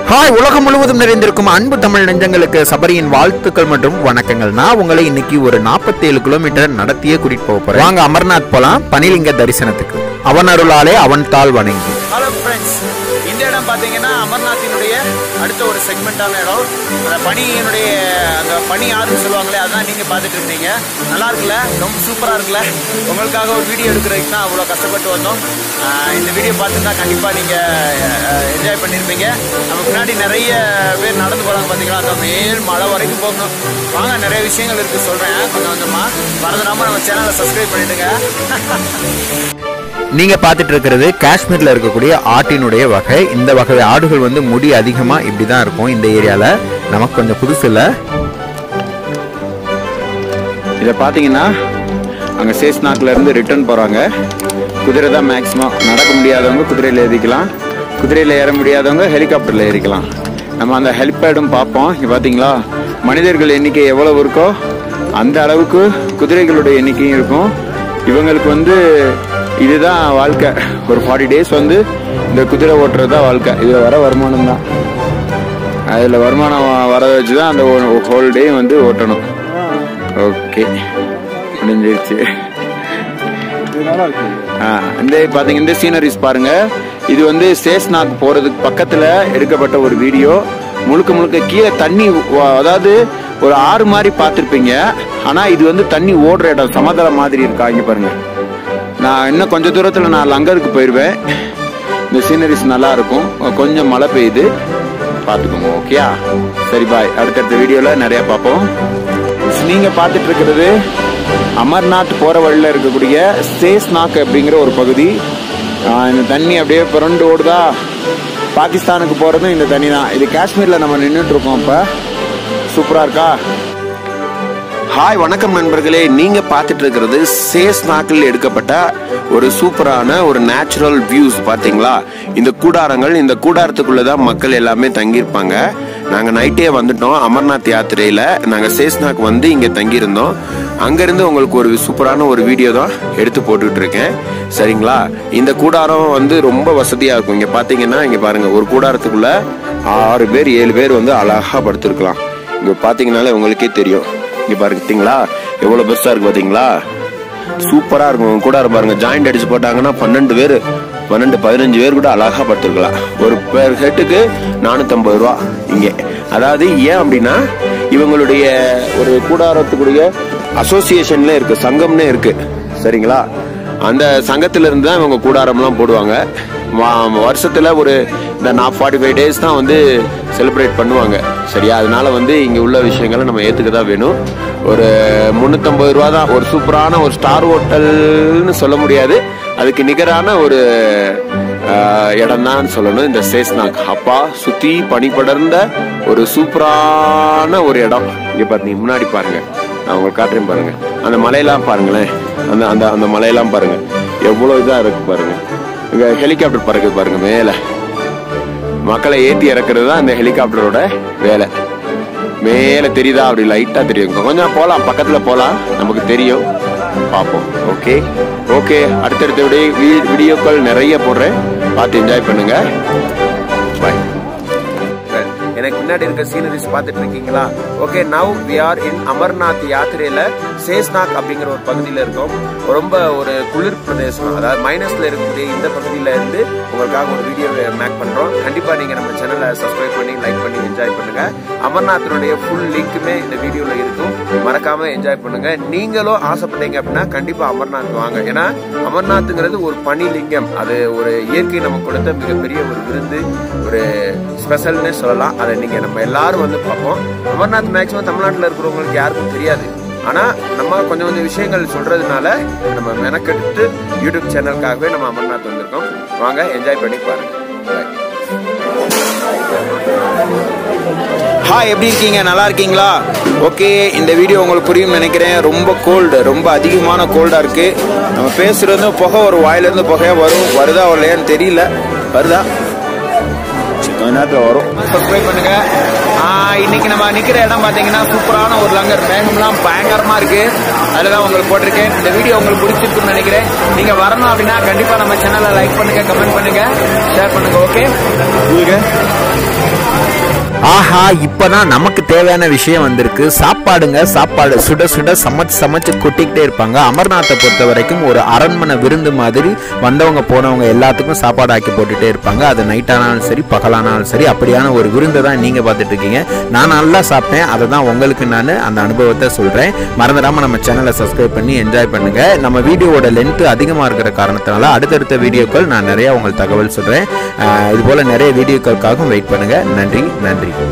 Hi உலகம் முழுவதும் நிறைந்திருக்கும் அன்பு தமிழ் நெஞ்சங்களுக்கு சபரியின் வாழ்த்துக்கள் மற்றும் வணக்கங்கள் நான் உங்களை இன்னைக்கு ஒரு 47 கிலோமீட்டர் நடத்தியே கூட்டிட்டு போக போறேன் வாங்க அமர்நாத் போலாம் பனிலிங்க தரிசனத்துக்கு அவன் அருளாலே அவன் தாள் வணங்கி ஹலோ ஃப்ரெண்ட்ஸ் இந்த இடம் பார்த்தீங்கன்னா அமர்நாத்தினுடைய அடுத்த ஒரு செக்மெண்ட்டான இடம் அந்த பனியினுடைய அந்த பனி ஆறுன்னு சொல்லுவாங்களே அதான் நீங்கள் பார்த்துட்டு இருந்தீங்க நல்லா இருக்குல்ல ரொம்ப சூப்பராக இருக்குல்ல உங்களுக்காக ஒரு வீடியோ எடுக்கிறதுக்கு தான் அவ்வளோ கஷ்டப்பட்டு வந்தோம் ஆஹ் இந்த வீடியோ பார்த்துருந்தா கண்டிப்பாக நீங்கள் என்ஜாய் பண்ணியிருப்பீங்க நம்ம முன்னாடி நிறைய பேர் நடந்து போகிறாங்க பார்த்தீங்களா அந்த மேல் மழை வரைக்கும் போகணும் வாங்க நிறைய விஷயங்கள் இருக்குது சொல்கிறேன் கொஞ்சம் கொஞ்சமாக மறந்துடாமல் நம்ம சேனலை சப்ஸ்கிரைப் பண்ணிவிடுங்க நீங்க பார்த்துட்டு இருக்கிறது காஷ்மீர்ல இருக்கக்கூடிய ஆட்டினுடைய வகை இந்த வகை ஆடுகள் வந்து முடி அதிகமா இப்படிதான் இருக்கும் இந்த ஏரியால நமக்கு கொஞ்சம் புதுசு இல்ல இதை பார்த்தீங்கன்னா அங்கே சேஸ்நாக்கில் இருந்து ரிட்டர்ன் போகிறாங்க குதிரை தான் மேக்ஸிமம் நடக்க முடியாதவங்க குதிரையில் ஏறிக்கலாம் குதிரையில் ஏற முடியாதவங்க ஹெலிகாப்டரில் ஏறிக்கலாம் நம்ம அந்த ஹெலிபேடும் பார்ப்போம் இங்கே பார்த்தீங்களா மனிதர்கள் எண்ணிக்கை எவ்வளவு இருக்கோ அந்த அளவுக்கு குதிரைகளுடைய எண்ணிக்கையும் இருக்கும் இவங்களுக்கு வந்து இதுதான் வாழ்க்கை ஒரு ஃபார்ட்டி டேஸ் வந்து இந்த குதிரை ஓட்டுறது தான் வாழ்க்கை இதில் வர வருமானம் தான் அதில் வருமானம் வர வச்சு தான் அந்த ஹோல் டே வந்து ஓட்டணும் ஓகே முடிஞ்சிருச்சு ஆ, இந்த பாத்தீங்க இந்த சீனரிஸ் பாருங்க இது வந்து சேஸ்நாக் போறதுக்கு பக்கத்துல எடுக்கப்பட்ட ஒரு வீடியோ முழுக்க முழுக்க கீழே தண்ணி வ- அதாவது ஒரு ஆறு மாதிரி பார்த்துருப்பீங்க ஆனா இது வந்து தண்ணி ஓடுற இடம் சமதளம் மாதிரி இருக்கா இங்க பாருங்க நான் இன்னும் கொஞ்ச தூரத்துல நான் லங்கருக்கு போயிடுவேன் இந்த சீனரிஸ் நல்லா இருக்கும் கொஞ்சம் மழை பெய்யுது பார்த்துக்கோங்க ஓகேயா சரி பாய் அடுத்தடுத்த வீடியோல நிறைய பார்ப்போம் நீங்க பார்த்துட்டு இருக்கிறது அமர்நாத் போற வழியில இருக்கக்கூடிய சேஸ்நாக் அப்படிங்கிற ஒரு பகுதி ஆஹ் இந்த தண்ணி அப்படியே புரண்டு ஓடுதா பாகிஸ்தானுக்கு போறதும் இந்த தண்ணி தான் இது காஷ்மீர்ல நம்ம நின்றுட்டு இருக்கோம் இப்ப சூப்பரா இருக்கா ஹாய் வணக்கம் நண்பர்களே நீங்க பார்த்துட்டு இருக்கிறது சேஸ்நாக்கில் எடுக்கப்பட்ட ஒரு சூப்பரான ஒரு நேச்சுரல் வியூஸ் பாத்தீங்களா இந்த கூடாரங்கள் இந்த கூடாரத்துக்குள்ள தான் மக்கள் எல்லாமே தங்கியிருப்பாங்க நாங்க நைட்டே வந்துட்டோம் அமர்நாத் யாத்திரையில நாங்க சேஸ்நாக் வந்து இங்க தங்கியிருந்தோம் அங்கிருந்து உங்களுக்கு ஒரு சூப்பரான ஒரு வீடியோ தான் எடுத்து போட்டுட்டு இருக்கேன் சரிங்களா இந்த கூடாரம் வந்து ரொம்ப வசதியா இருக்கும் இங்க பாத்தீங்கன்னா இங்க பாருங்க ஒரு கூடாரத்துக்குள்ள ஆறு பேர் ஏழு பேர் வந்து அழகா படுத்திருக்கலாம் இங்க பாத்தீங்கன்னாலே உங்களுக்கே தெரியும் இங்க பாருங்களா எவ்வளவு பெருசா இருக்கு பாத்தீங்களா சூப்பரா இருக்கும் கூட பாருங்க ஜாயிண்ட் அடிச்சு போட்டாங்கன்னா பன்னெண்டு பேர் பன்னெண்டு பதினஞ்சு பேர் கூட அழகா படுத்துருக்கலாம் ஒரு பேர் ஹெட்டுக்கு நானூத்தம்பது ரூபா இங்க அதாவது ஏன் அப்படின்னா இவங்களுடைய ஒரு கூடாரத்துக்குடைய அசோசியேஷன்ல இருக்கு சங்கம்னே இருக்கு சரிங்களா அந்த சங்கத்துல இருந்து தான் இவங்க கூடாரம்லாம் போடுவாங்க வா- வருஷத்துல ஒரு இந்த நான் ஃபார்ட்டி ஃபைவ் டேஸ் தான் வந்து செலிப்ரேட் பண்ணுவாங்க சரியா அதனால வந்து இங்க உள்ள விஷயங்களை நம்ம ஏத்துக்க தான் வேணும் ஒரு முந்நூற்றம்பது ரூபா தான் ஒரு சூப்பரான ஒரு ஸ்டார் ஹோட்டல்னு சொல்ல முடியாது அதுக்கு நிகரான ஒரு இடம் தான் சொல்லணும் இந்த சேஸ்நாக் அப்பா சுத்தி பனி படர்ந்த ஒரு சூப்பரான ஒரு இடம் இங்க பாருங்க முன்னாடி பாருங்க நான் உங்களுக்கு காட்டுறேன் பாருங்க அந்த மலையெல்லாம் பாருங்களேன் அந்த அந்த அந்த மலையெல்லாம் பாருங்க எவ்வளவு இதா இருக்கு பாருங்க இங்க ஹெலிகாப்டர் பறக்குது பாருங்க மேல மக்களை ஏத்தி இறக்குறது தான் இந்த ஹெலிகாப்டரோட வேலை மேல தெரியுதா அப்படி லைட்டா தெரியும் கொஞ்சம் போலாம் பக்கத்துல போலாம் நமக்கு தெரியும் பார்ப்போம் ஓகே ஓகே அடுத்தடுத்த வீடியோ வீடியோக்கள் நிறைய போடுறேன் பார்த்து என்ஜாய் பண்ணுங்க பாய் எனக்கு முன்னாடி இருக்க சீனரிஸ் பார்த்துட்டு இருக்கீங்களா okay now we are in Amarnath யாத்திரையில சேஸ்நாக் அப்படிங்கிற ஒரு பகுதியில் இருக்கோம் ரொம்ப ஒரு குளிர் பிரதேசம் அதாவது மைனஸ்ல இருக்கக்கூடிய இந்த பகுதியில இருந்து உங்களுக்காக ஒரு வீடியோ மேக் பண்றோம் கண்டிப்பா நீங்க நம்ம சேனலை சப்ஸ்கிரைப் பண்ணி லைக் பண்ணி என்ஜாய் பண்ணுங்க அமர்நாத்தினுடைய ஃபுல் லிங்க்குமே இந்த வீடியோல இருக்கும் மறக்காம என்ஜாய் பண்ணுங்க நீங்களும் ஆசைப்பட்டீங்க அப்படின்னா கண்டிப்பா அமர்நாத் வாங்க ஏன்னா அமர்நாத்ங்கிறது ஒரு பனி லிங்கம் அது ஒரு இயற்கை நமக்கு கொடுத்த மிகப்பெரிய ஒரு விருந்து ஒரு ஸ்பெஷல்னு சொல்லலாம் அதை நீங்க நம்ம எல்லாரும் வந்து பார்ப்போம் அமர்நாத் மேக்ஸிமம் தமிழ்நாட்டில் இருக்கிறவங்களுக்கு யாருக்கும் தெரியாது ஆனா நம்ம கொஞ்சம் கொஞ்சம் விஷயங்கள் சொல்றதுனால நம்ம மெனக்கெடுத்து யூடியூப் சேனலுக்காகவே நம்ம அமர்நாத் வந்திருக்கோம் வாங்க என்ஜாய் பண்ணி பாருங்க Bye. ஹாய் எப்படி இருக்கீங்க நல்லா இருக்கீங்களா ஓகே இந்த வீடியோ உங்களுக்கு புரியும் நினைக்கிறேன் ரொம்ப கோல்டு ரொம்ப அதிகமான கோல்டா இருக்கு நம்ம பேசுறது புகை ஒரு வாயிலிருந்து புகையா வரும் வருதா வரலையான்னு தெரியல வருதா சரி, கொஞ்ச நேரத்தில் வரும் சப்ஸ்கிரைப் பண்ணுங்க ஆ, இன்னைக்கு நம்ம நிக்கிற இடம் பாத்தீங்கன்னா சூப்பரான ஒரு லங்கர் மேகம்லாம் பயங்கரமா இருக்கு அதுல தான் உங்களுக்கு போட்டிருக்கேன் இந்த வீடியோ உங்களுக்கு பிடிச்சிருக்குன்னு நினைக்கிறேன் நீங்க வரணும் அப்படின்னா கண்டிப்பா நம்ம சேனலை லைக் பண்ணுங்க கமெண்ட் பண்ணுங்க ஷேர் பண்ணுங்க ஓகே ஆஹா இப்பதான் நமக்கு தேவையான விஷயம் வந்திருக்கு சாப்பாடுங்க சாப்பாடு சுட சுட சமைச்சு சமைச்சு கொட்டிக்கிட்டே இருப்பாங்க அமர்நாத்தை பொறுத்த வரைக்கும் ஒரு அரண்மனை விருந்து மாதிரி வந்தவங்க போனவங்க எல்லாத்துக்கும் சாப்பாடு ஆக்கி போட்டுட்டே இருப்பாங்க அது நைட் ஆனாலும் சரி பகலானாலும் சரி அப்படியான ஒரு விருந்தை தான் நீங்க பார்த்துட்டு இருக்கீங்க நான் நல்லா சாப்பிட்டேன் அதை தான் உங்களுக்கு நான் அந்த அனுபவத்தை சொல்றேன் மறந்துடாம நம்ம சேனலை சப்ஸ்கிரைப் பண்ணி என்ஜாய் பண்ணுங்க நம்ம வீடியோவோட லென்த் அதிகமாக இருக்கிற காரணத்தினால அடுத்தடுத்த வீடியோக்கள் நான் நிறைய உங்களுக்கு தகவல் சொல்றேன் அஹ் இது போல நிறைய வீடியோக்களுக்காகவும் வெயிட் பண்ணுங்க நன்றி நன்றி